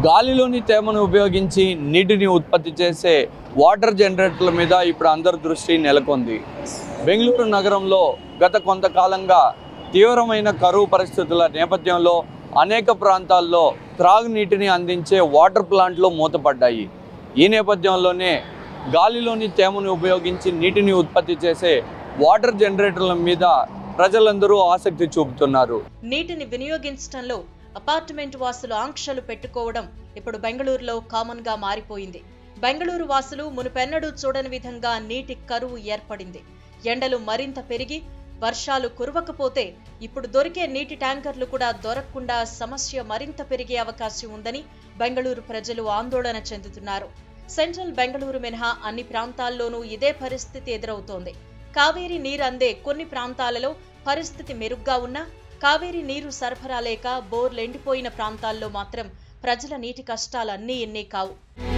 గాలిలోని తేమను ఉపయోగించి నీటిని ఉత్పత్తి చేసే వాటర్ జనరేటర్ల మీద ఇప్పుడు అందరి దృష్టి నెలకొంది బెంగళూరు నగరంలో గత కొంతకాలంగా తీవ్రమైన కరువు పరిస్థితుల నేపథ్యంలో అనేక ప్రాంతాల్లో త్రాగునీటిని అందించే వాటర్ ప్లాంట్లు మూతపడ్డాయి ఈ నేపథ్యంలోనే గాలిలోని తేమను ఉపయోగించి నీటిని ఉత్పత్తి చేసే వాటర్ జనరేటర్ల మీద ప్రజలందరూ ఆసక్తి చూపుతున్నారు నీటిని వినియోగించడంలో అపార్ట్మెంట్ వాసులు ఆంక్షలు పెట్టుకోవడం ఇప్పుడు బెంగళూరులో కామన్ గా మారిపోయింది బెంగళూరు వాసులు మునుపెన్నడూ చూడని విధంగా నీటి కరువు ఏర్పడింది ఎండలు మరింత పెరిగి వర్షాలు కురవకపోతే ఇప్పుడు దొరికే నీటి ట్యాంకర్లు కూడా దొరకకుండా సమస్య మరింత పెరిగే అవకాశం ఉందని బెంగళూరు ప్రజలు ఆందోళన చెందుతున్నారు సెంట్రల్ బెంగళూరు మినహా అన్ని ప్రాంతాల్లోనూ ఇదే పరిస్థితి ఎదురవుతోంది కావేరీ నీరు అందే కొన్ని ప్రాంతాలలో పరిస్థితి మెరుగ్గా ఉన్నా కావేరీ నీరు సరఫరా లేక బోర్లు ఎండిపోయిన ప్రాంతాల్లో మాత్రం ప్రజల నీటి కష్టాలు అన్నీ ఎన్నే కావు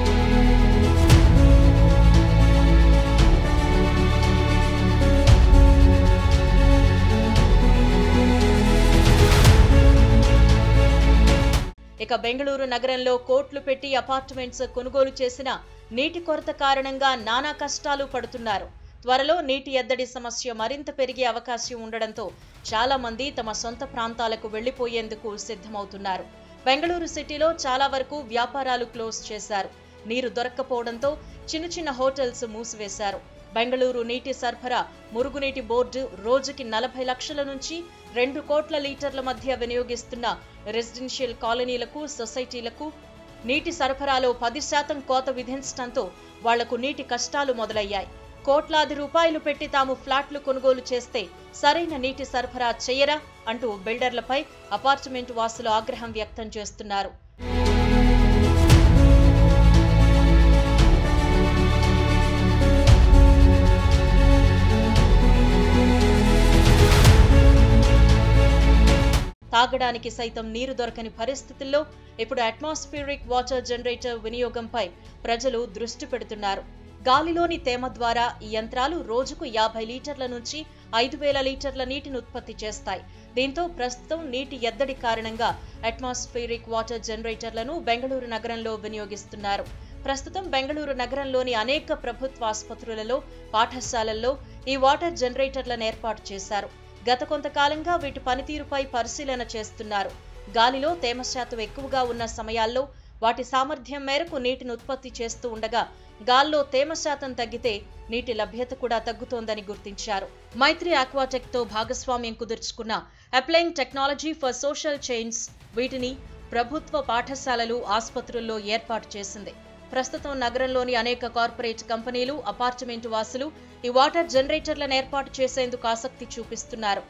ఇక బెంగళూరు నగరంలో కోట్లు పెట్టి అపార్ట్మెంట్స్ కొనుగోలు చేసిన నీటి కొరత కారణంగా నానా కష్టాలు పడుతున్నారు త్వరలో నీటి ఎద్దడి సమస్య మరింత పెరిగే అవకాశం ఉండడంతో చాలా మంది తమ సొంత ప్రాంతాలకు వెళ్లిపోయేందుకు సిద్ధమవుతున్నారు బెంగళూరు సిటీలో చాలా వరకు వ్యాపారాలు క్లోజ్ చేశారు నీరు దొరక్కపోవడంతో చిన్న చిన్న హోటల్స్ మూసివేశారు బెంగళూరు నీటి సరఫరా మురుగునీటి బోర్డు రోజుకి నలభై లక్షల నుంచి రెండు కోట్ల లీటర్ల మధ్య వినియోగిస్తున్న రెసిడెన్షియల్ కాలనీలకు సొసైటీలకు నీటి సరఫరాలో పది శాతం కోత విధించడంతో వాళ్లకు నీటి కష్టాలు మొదలయ్యాయి కోట్లాది రూపాయలు పెట్టి తాము ఫ్లాట్లు కొనుగోలు చేస్తే సరైన నీటి సరఫరా చేయరా అంటూ బిల్డర్లపై అపార్ట్మెంట్ వాసులు ఆగ్రహం వ్యక్తం చేస్తున్నారు తాగడానికి సైతం నీరు దొరకని పరిస్థితుల్లో ఇప్పుడు అట్మాస్ఫియరిక్ వాటర్ జనరేటర్ వినియోగంపై ప్రజలు దృష్టి పెడుతున్నారు గాలిలోని తేమ ద్వారా ఈ యంత్రాలు రోజుకు యాభై లీటర్ల నుంచి ఐదు వేల లీటర్ల నీటిని ఉత్పత్తి చేస్తాయి దీంతో ప్రస్తుతం నీటి ఎద్దడి కారణంగా అట్మాస్ఫియరిక్ వాటర్ జనరేటర్లను బెంగళూరు నగరంలో వినియోగిస్తున్నారు ప్రస్తుతం బెంగళూరు నగరంలోని అనేక ప్రభుత్వ ఆసుపత్రులలో పాఠశాలల్లో ఈ వాటర్ జనరేటర్లను ఏర్పాటు చేశారు గత కొంతకాలంగా వీటి పనితీరుపై పరిశీలన చేస్తున్నారు గాలిలో తేమ శాతం ఎక్కువగా ఉన్న సమయాల్లో వాటి సామర్థ్యం మేరకు నీటిని ఉత్పత్తి చేస్తూ ఉండగా గాల్లో తేమ శాతం తగ్గితే నీటి లభ్యత కూడా తగ్గుతోందని గుర్తించారు మైత్రి ఆక్వాటెక్ తో భాగస్వామ్యం కుదుర్చుకున్న applying technology for social change వీటిని ప్రభుత్వ పాఠశాలలు ఆసుపత్రుల్లో ఏర్పాటు చేసింది ప్రస్తుతం నగరంలోని అనేక కార్పొరేట్ కంపెనీలు అపార్ట్మెంట్ వాసులు ఈ వాటర్ జనరేటర్లను ఏర్పాటు చేసేందుకు ఆసక్తి చూపిస్తున్నారు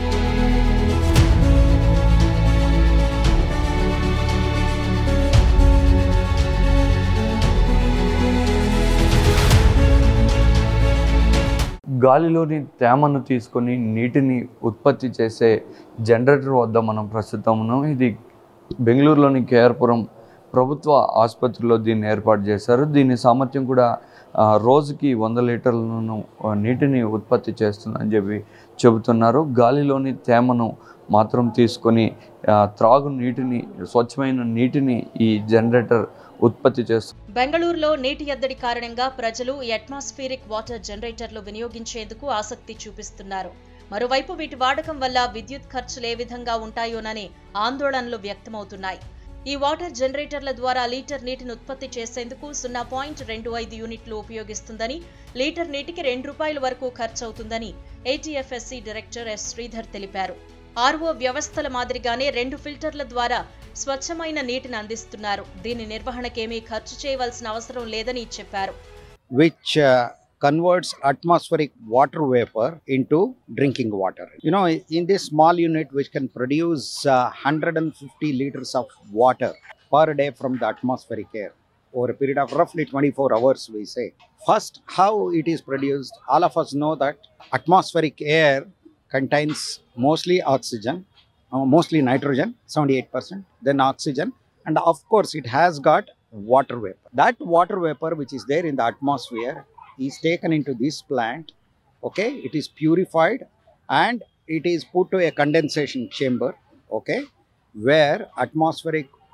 గాలిలోని తేమను తీసుకొని నీటిని ఉత్పత్తి చేసే జనరేటర్ వద్ద మనం ప్రస్తుతం ఉన్నాం ఇది బెంగళూరులోని కేఆర్పురం ప్రభుత్వ ఆసుపత్రిలో దీన్ని ఏర్పాటు చేశారు దీని సామర్థ్యం కూడా ఆ, రోజుకి వంద లీటర్లను ఆ, నీటిని ఉత్పత్తి చేస్తుందని చెప్పి చెబుతున్నారు గాలిలోని తేమను మాత్రం తీసుకొని ఆ, త్రాగు నీటిని స్వచ్ఛమైన నీటిని ఈ జనరేటర్ ఉత్పత్తి చేస్తుంది బెంగళూరులో నీటి ఎద్దడి కారణంగా ప్రజలు ఈ అట్మాస్ఫియరిక్ వాటర్ జనరేటర్లు వినియోగించేందుకు ఆసక్తి చూపిస్తున్నారు మరోవైపు వీటి వాడకం వల్ల విద్యుత్ ఖర్చులు ఏ విధంగా ఉంటాయోనని ఆందోళనలు వ్యక్తమవుతున్నాయి ఈ వాటర్ జనరేటర్ల ద్వారా లీటర్ నీటిని ఉత్పత్తి చేసేందుకు సున్నా పాయింట్ రెండు ఐదు యూనిట్లు ఉపయోగిస్తుందని లీటర్ నీటికి రెండు రూపాయల వరకు ఖర్చవుతుందని ఏటీఎఫ్ఎస్సి డైరెక్టర్ ఎస్ శ్రీధర్ తెలిపారు ఆర్ఓ వ్యవస్థల మాదిరిగానే రెండు ఫిల్టర్ల ద్వారా స్వచ్ఛమైన నీటిని అందిస్తున్నారు దీని నిర్వహణకేమీ ఖర్చు చేయవలసిన అవసరం లేదని చెప్పారు which uh, converts atmospheric water vapor into drinking water. You know, in this small unit, which can produce uh, 150 liters of water per day from the atmospheric air over a period of roughly 24 hours, we say. First, how it is produced, all of us know that atmospheric air contains mostly oxygen, uh, mostly nitrogen, 78%, then oxygen, and of course, it has got water vapor. That water vapor, which is there in the atmosphere, is taken into this plant. Okay, it is purified and it is put to a condensation chamber. Okay, where atmospheric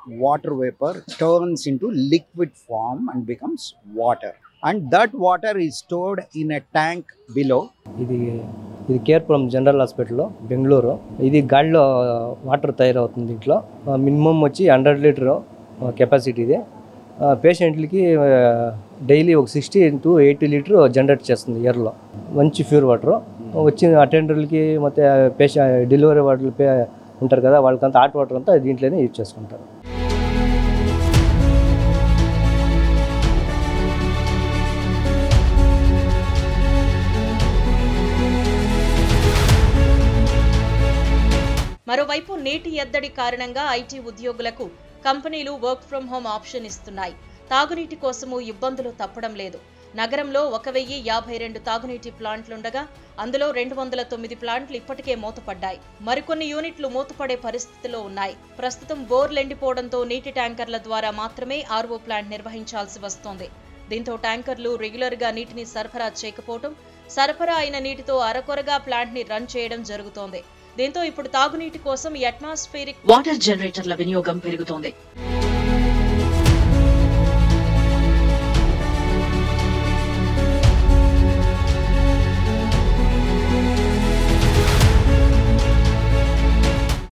water vapor turns into liquid form and becomes water. And that water is stored in a tank below. ఇది ఇది కేర్పురం general హాస్పిటల్లో బెంగళూరు ఇది గాలిలో water తయారవుతుంది దీంట్లో minimum వచ్చి hundred litre capacity ఇది పేషెంట్లకి డైలీ ఒక sixty to eighty litre generate చేస్తుంది ఇయర్లో మంచి ప్యూర్ వాటర్ వచ్చిన అటెండర్లకి ಮತ್ತು పేషెంట్ డెలివరీ వాళ్ళు పే ఉంటారు కదా వాళ్ళకంతా హాట్ వాటర్ అంతా దీంట్లోనే యూజ్ చేసుకుంటారు మరోవైపు నీటి ఎద్దడి కారణంగా ఐటీ ఉద్యోగులకు కంపెనీలు వర్క్ ఫ్రం హోం ఆప్షన్ ఇస్తున్నాయి తాగునీటి కోసము ఇబ్బందులు తప్పడం లేదు నగరంలో ఒక వెయ్యి యాభై రెండు తాగునీటి ప్లాంట్లుండగా అందులో రెండు వందల తొమ్మిది ప్లాంట్లు ఇప్పటికే మూతపడ్డాయి మరికొన్ని యూనిట్లు మూతపడే పరిస్థితిలో ఉన్నాయి ప్రస్తుతం బోర్లు ఎండిపోవడంతో నీటి ట్యాంకర్ల ద్వారా మాత్రమే ఆర్ఓ ప్లాంట్ నిర్వహించాల్సి వస్తోంది దీంతో ట్యాంకర్లు రెగ్యులర్ గా నీటిని సరఫరా చేయకపోవడం సరఫరా అయిన నీటితో అరకొరగా ప్లాంట్ ని రన్ చేయడం జరుగుతోంది దీంతో ఇప్పుడు తాగునీటి కోసం ఈ అట్మాస్ఫిరిక్ వాటర్ జనరేటర్ల వినియోగం పెరుగుతోంది